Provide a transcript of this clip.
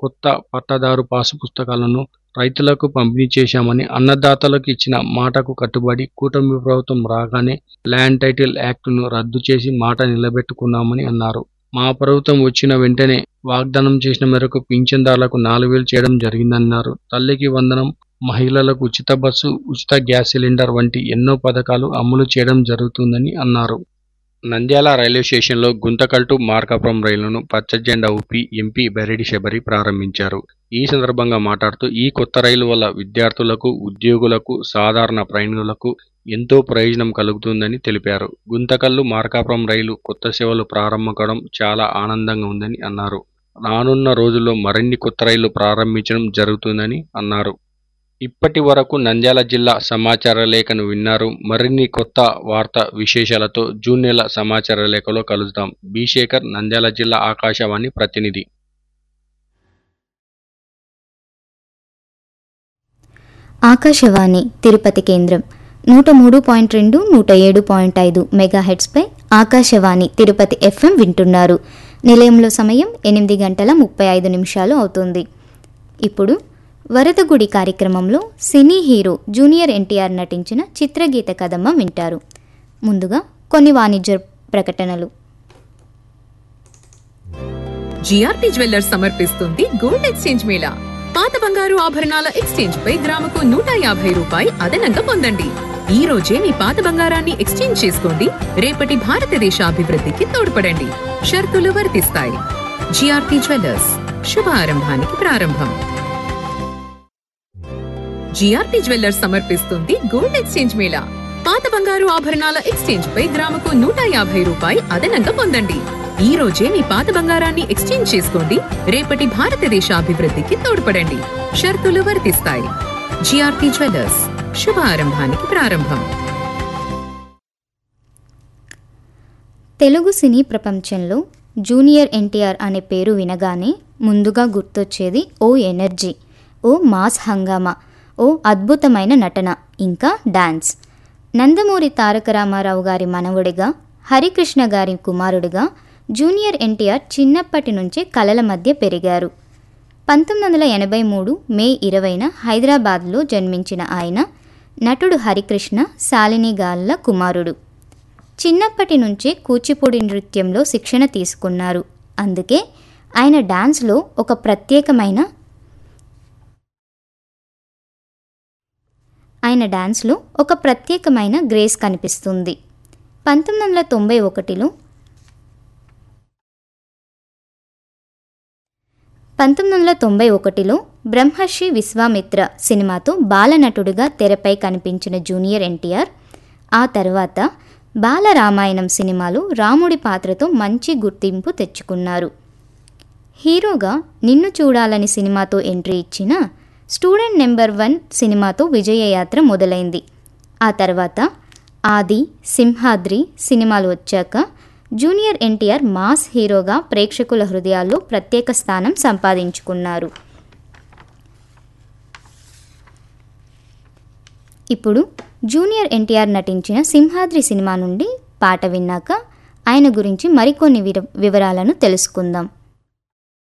కొత్త పట్టాదారు పాసు పుస్తకాలను రైతులకు పంపిణీ చేశామని అన్నదాతలకు ఇచ్చిన మాటకు కట్టుబడి కూటమి ప్రభుత్వం రాగానే ల్యాండ్ టైటిల్ యాక్టును రద్దు చేసి మాట నిలబెట్టుకున్నామని అన్నారు మా ప్రభుత్వం వచ్చిన వెంటనే వాగ్దానం చేసిన మేరకు పింఛన్దారులకు నాలుగు వేలు చేయడం జరిగిందన్నారు తల్లికి వందనం మహిళలకు ఉచిత బస్సు ఉచిత గ్యాస్ సిలిండర్ వంటి ఎన్నో పథకాలు అమలు చేయడం జరుగుతుందని అన్నారు నంద్యాల రైల్వే స్టేషన్లో గుంతకల్ టు మార్కాపురం రైలును పచ్చ జెండా ఊపి ఎంపీ బెరెడి శబరి ప్రారంభించారు ఈ సందర్భంగా మాట్లాడుతూ ఈ కొత్త రైలు వల్ల విద్యార్థులకు ఉద్యోగులకు సాధారణ ప్రయాణికులకు ఎంతో ప్రయోజనం కలుగుతుందని తెలిపారు గుంతకల్లు మార్కాపురం రైలు కొత్త సేవలు ప్రారంభం కావడం చాలా ఆనందంగా ఉందని అన్నారు రానున్న రోజుల్లో మరిన్ని కొత్త రైళ్లు ప్రారంభించడం జరుగుతుందని అన్నారు ఇప్పటి వరకు నంద్యాల జిల్లా సమాచార లేఖను విన్నారు మరిన్ని కొత్త వార్త విశేషాలతో జూన్ నెల సమాచార లేఖలో కలుద్దాం బి శేఖర్ నంద్యాల జిల్లా ఆకాశవాణి ప్రతినిధి ఆకాశవాణి తిరుపతి కేంద్రం నూట మూడు పాయింట్ రెండు నూట ఏడు పాయింట్ ఐదు మెగాహెడ్స్పై ఆకాశవాణి తిరుపతి ఎఫ్ఎం వింటున్నారు నిలయంలో సమయం ఎనిమిది గంటల ముప్పై ఐదు నిమిషాలు అవుతుంది ఇప్పుడు వరదగుడి కార్యక్రమంలో సినీ హీరో జూనియర్ ఎన్టీఆర్ నటించిన చిత్రగీత కదమ్మ వింటారు ముందుగా కొన్ని వాణిజ్య ప్రకటనలు జిఆర్టీ జ్యువెల్లర్స్ సమర్పిస్తుంది గోల్డ్ ఎక్స్చేంజ్ మేళా పాత బంగారు ఆభరణాల ఎక్స్చేంజ్ పై గ్రాముకు నూట యాభై రూపాయి అదనంగా పొందండి ఈ రోజే మీ పాత బంగారాన్ని ఎక్స్చేంజ్ చేసుకోండి రేపటి భారతదేశ అభివృద్ధికి తోడ్పడండి షరతులు వర్తిస్తాయి జిఆర్టీ జ్యువెల్లర్స్ శుభ ఆరంభానికి ప్రారంభం జిఆర్టీ జ్యువెల్లర్స్ సమర్పిస్తుంది గోల్డ్ ఎక్స్చేంజ్ మేళా పాత బంగారు ఆభరణాల ఎక్స్చేంజ్ పై గ్రాముకు నూట యాభై రూపాయి అదనంగా పొందండి ఈ రోజే మీ పాత బంగారాన్ని ఎక్స్చేంజ్ చేసుకోండి రేపటి భారతదేశ అభివృద్ధికి తోడ్పడండి షరతులు వర్తిస్తాయి జిఆర్టీ జ్యువెల్లర్స్ శుభ ఆరంభానికి ప్రారంభం తెలుగు సినీ ప్రపంచంలో జూనియర్ ఎన్టీఆర్ అనే పేరు వినగానే ముందుగా గుర్తొచ్చేది ఓ ఎనర్జీ ఓ మాస్ హంగామా ఓ అద్భుతమైన నటన ఇంకా డాన్స్ నందమూరి తారక రామారావు గారి మనవడిగా హరికృష్ణ గారి కుమారుడిగా జూనియర్ ఎన్టీఆర్ చిన్నప్పటి నుంచే కలల మధ్య పెరిగారు పంతొమ్మిది వందల ఎనభై మూడు మే ఇరవైన హైదరాబాద్లో జన్మించిన ఆయన నటుడు హరికృష్ణ శాలిని గాల్ల కుమారుడు చిన్నప్పటి నుంచే కూచిపూడి నృత్యంలో శిక్షణ తీసుకున్నారు అందుకే ఆయన డాన్స్లో ఒక ప్రత్యేకమైన ఆయన డాన్స్లో ఒక ప్రత్యేకమైన గ్రేస్ కనిపిస్తుంది పంతొమ్మిది వందల తొంభై ఒకటిలో పంతొమ్మిది వందల తొంభై ఒకటిలో బ్రహ్మర్షి విశ్వామిత్ర సినిమాతో బాలనటుడిగా తెరపై కనిపించిన జూనియర్ ఎన్టీఆర్ ఆ తర్వాత బాలరామాయణం సినిమాలో రాముడి పాత్రతో మంచి గుర్తింపు తెచ్చుకున్నారు హీరోగా నిన్ను చూడాలని సినిమాతో ఎంట్రీ ఇచ్చిన స్టూడెంట్ నెంబర్ వన్ సినిమాతో విజయయాత్ర మొదలైంది ఆ తర్వాత ఆది సింహాద్రి సినిమాలు వచ్చాక జూనియర్ ఎన్టీఆర్ మాస్ హీరోగా ప్రేక్షకుల హృదయాల్లో ప్రత్యేక స్థానం సంపాదించుకున్నారు ఇప్పుడు జూనియర్ ఎన్టీఆర్ నటించిన సింహాద్రి సినిమా నుండి పాట విన్నాక ఆయన గురించి మరికొన్ని విర- వివరాలను తెలుసుకుందాం